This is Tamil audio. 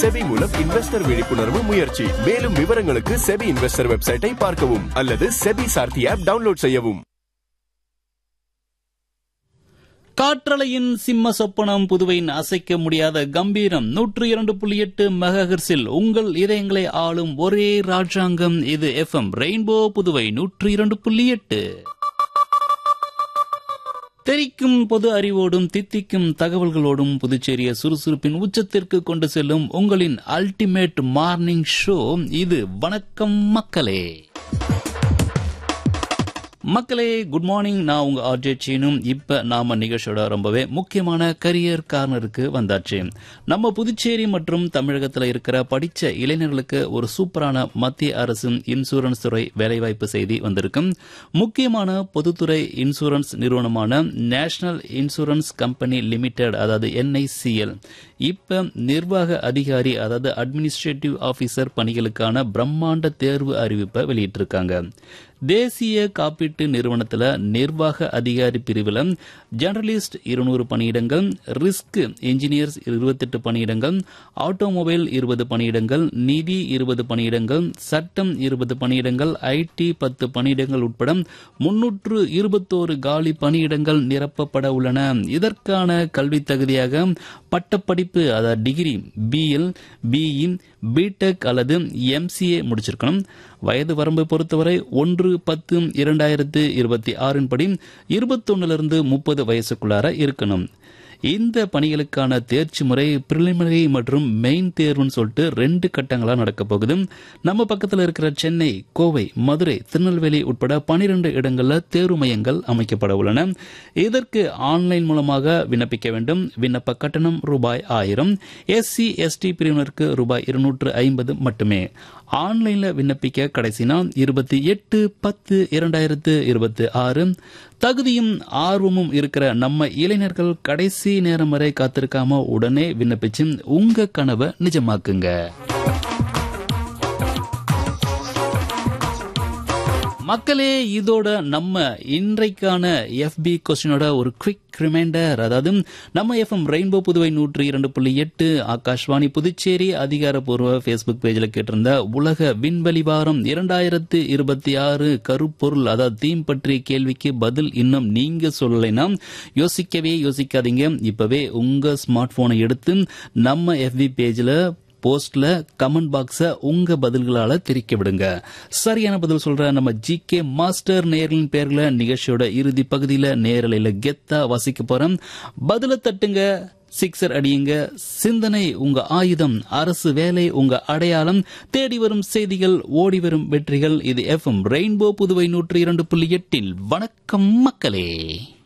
செபி மூலம் இன்வெஸ்டர் விழிப்புணர்வு முயற்சி மேலும் விவரங்களுக்கு செபி இன்வெஸ்டர் வெப்சைட்டை பார்க்கவும் அல்லது செபி சார்த்தி ஆப் டவுன்லோட் செய்யவும் காற்றலையின் சிம்ம சொப்பனம் புதுவையின் அசைக்க முடியாத கம்பீரம் நூற்று இரண்டு புள்ளி எட்டு மெகஹெர்ஸில் உங்கள் இதயங்களை ஆளும் ஒரே ராஜாங்கம் இது எஃப்எம் ரெயின்போ புதுவை நூற்று இரண்டு புள்ளி எட்டு தெரிக்கும் பொது அறிவோடும் தித்திக்கும் தகவல்களோடும் புதுச்சேரிய சுறுசுறுப்பின் உச்சத்திற்கு கொண்டு செல்லும் உங்களின் அல்டிமேட் மார்னிங் ஷோ இது வணக்கம் மக்களே மக்களே குட் மார்னிங் நான் உங்க ஆர்ஜே சீனும் இப்ப நாம நிகழ்ச்சியோட ரொம்பவே முக்கியமான கரியர் கார்னருக்கு வந்தாச்சு நம்ம புதுச்சேரி மற்றும் தமிழகத்துல இருக்கிற படிச்ச இளைஞர்களுக்கு ஒரு சூப்பரான மத்திய அரசு இன்சூரன்ஸ் துறை வேலைவாய்ப்பு செய்தி வந்திருக்கும் முக்கியமான பொதுத்துறை இன்சூரன்ஸ் நிறுவனமான நேஷனல் இன்சூரன்ஸ் கம்பெனி லிமிடெட் அதாவது என்ஐசிஎல் இப்ப நிர்வாக அதிகாரி அதாவது அட்மினிஸ்ட்ரேட்டிவ் ஆபீசர் பணிகளுக்கான பிரம்மாண்ட தேர்வு அறிவிப்பை வெளியிட்டிருக்காங்க தேசிய காப்பீட்டு நிறுவனத்தில் நிர்வாக அதிகாரி பிரிவில் ஜெர்னலிஸ்ட் இருநூறு பணியிடங்கள் ரிஸ்க் இன்ஜினியர்ஸ் இருபத்தெட்டு பணியிடங்கள் ஆட்டோமொபைல் இருபது பணியிடங்கள் நிதி இருபது பணியிடங்கள் சட்டம் இருபது பணியிடங்கள் ஐடி பத்து பணியிடங்கள் உட்பட முன்னூற்று இருபத்தோரு காலி பணியிடங்கள் நிரப்பப்பட உள்ளன இதற்கான கல்வி தகுதியாக பட்டப்படிப்பு அதாவது டிகிரி பிஎல் பிஇ பிடெக் அல்லது எம்சிஏ முடிச்சிருக்கணும் வயது வரம்பை பொறுத்தவரை ஒன்று பத்து இரண்டாயிரத்து இருபத்தி ஆறின் படி இருபத்தொன்னுலேருந்து முப்பது வயசுக்குள்ளார இருக்கணும் இந்த பணிகளுக்கான தேர்ச்சி முறை பிரிலிமினரி மற்றும் மெயின் தேர்வுன்னு சொல்லிட்டு ரெண்டு கட்டங்களா நடக்க போகுது நம்ம பக்கத்தில் இருக்கிற சென்னை கோவை மதுரை திருநெல்வேலி உட்பட பனிரெண்டு இடங்கள்ல தேர்வு மையங்கள் அமைக்கப்பட உள்ளன இதற்கு ஆன்லைன் மூலமாக விண்ணப்பிக்க வேண்டும் விண்ணப்ப கட்டணம் ரூபாய் ஆயிரம் எஸ்சி எஸ்டி பிரிவினருக்கு ரூபாய் இருநூற்று ஐம்பது மட்டுமே ஆன்லைன்ல விண்ணப்பிக்க கடைசி நாள் இருபத்தி எட்டு பத்து இரண்டாயிரத்து இருபத்தி ஆறு தகுதியும் ஆர்வமும் இருக்கிற நம்ம இளைஞர்கள் கடைசி நேரம் வரை காத்திருக்காம உடனே விண்ணப்பிச்சு உங்க கனவை நிஜமாக்குங்க மக்களே இதோட நம்ம இன்றைக்கான எஃபி கொஸ்டினோட ஒரு குவிக் ரிமைண்டர் அதாவது நம்ம எஃப்எம் ரெயின்போ புதுவை நூற்றி இரண்டு புள்ளி எட்டு ஆகாஷ்வாணி புதுச்சேரி அதிகாரப்பூர்வ ஃபேஸ்புக் பேஜில் கேட்டிருந்த உலக விண்வெளி வாரம் இரண்டாயிரத்து இருபத்தி ஆறு கருப்பொருள் அதாவது தீம் பற்றிய கேள்விக்கு பதில் இன்னும் நீங்க சொல்லலைன்னா யோசிக்கவே யோசிக்காதீங்க இப்பவே உங்க ஸ்மார்ட் போனை எடுத்து நம்ம எஃபி பேஜில் போஸ்ட்ல கமெண்ட் பாக்ஸ உங்க பதில்களால தெரிக்க விடுங்க சரியான பதில் சொல்ற நம்ம ஜி கே மாஸ்டர் நேர்களின் பேர்ல நிகழ்ச்சியோட இறுதி பகுதியில நேரலையில கெத்தா வாசிக்க போறோம் பதில தட்டுங்க சிக்ஸர் அடியுங்க சிந்தனை உங்க ஆயுதம் அரசு வேலை உங்க அடையாளம் தேடி வரும் செய்திகள் ஓடி வரும் வெற்றிகள் இது எஃப்எம் ரெயின்போ புதுவை நூற்றி இரண்டு புள்ளி எட்டில் வணக்கம் மக்களே